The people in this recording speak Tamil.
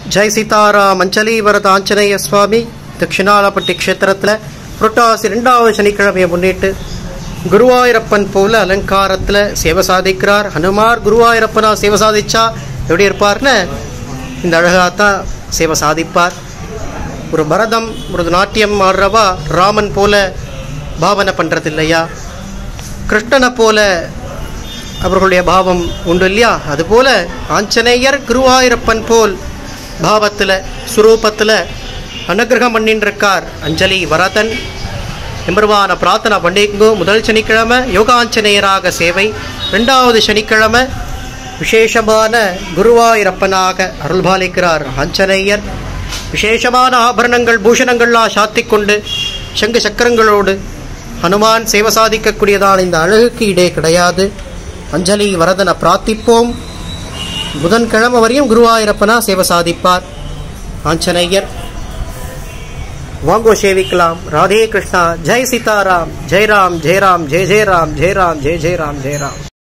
ஜெய் சீதாராம் அஞ்சலீவரத ஆஞ்சநேய சுவாமி தட்சிணாலப்பட்டி க்ஷேத்திரத்தில் புரட்டாசி ரெண்டாவது சனிக்கிழமையை முன்னிட்டு குருவாயூரப்பன் போல அலங்காரத்தில் சேவை சாதிக்கிறார் ஹனுமார் குருவாயூரப்பனா சேவை சாதிச்சா எப்படி இருப்பார்னு இந்த அழகாக தான் சேவை சாதிப்பார் ஒரு பரதம் ஒரு நாட்டியம் ஆடுறவா ராமன் போல பாவனை பண்ணுறது இல்லையா கிருஷ்ணனை போல அவர்களுடைய பாவம் உண்டு இல்லையா அதுபோல ஆஞ்சநேயர் குருவாயூரப்பன் போல் பாவத்தில் சுரூபத்தில் அனுகிரகம் பண்ணின்னு இருக்கார் அஞ்சலி வரதன் எம்பெருமான பிரார்த்தனை பண்ணிக்கோ முதல் சனிக்கிழமை யோகாஞ்சநேயராக சேவை ரெண்டாவது சனிக்கிழமை விசேஷமான குருவாயூரப்பனாக அருள்பாலிக்கிறார் ஆஞ்சநேயர் விசேஷமான ஆபரணங்கள் பூஷணங்கள்லாம் சாத்திக் கொண்டு சங்கு சக்கரங்களோடு ஹனுமான் சேவை சாதிக்கக்கூடியதான இந்த அழகுக்கு இடே கிடையாது அஞ்சலி வரதனை பிரார்த்திப்போம் புதன்கிழமை வரையும் குருவாயூரப்பனா சேவை சாதிப்பார் ஆஞ்சநேயர் வாங்கோ சேவிக்கலாம் ராதே கிருஷ்ணா ஜெய் சீதாராம் ஜெய் ராம் ஜெய் ராம் ஜெய் ஜெய் ராம் ஜெய் ராம் ஜெய் ஜெய் ராம் ஜெய் ராம்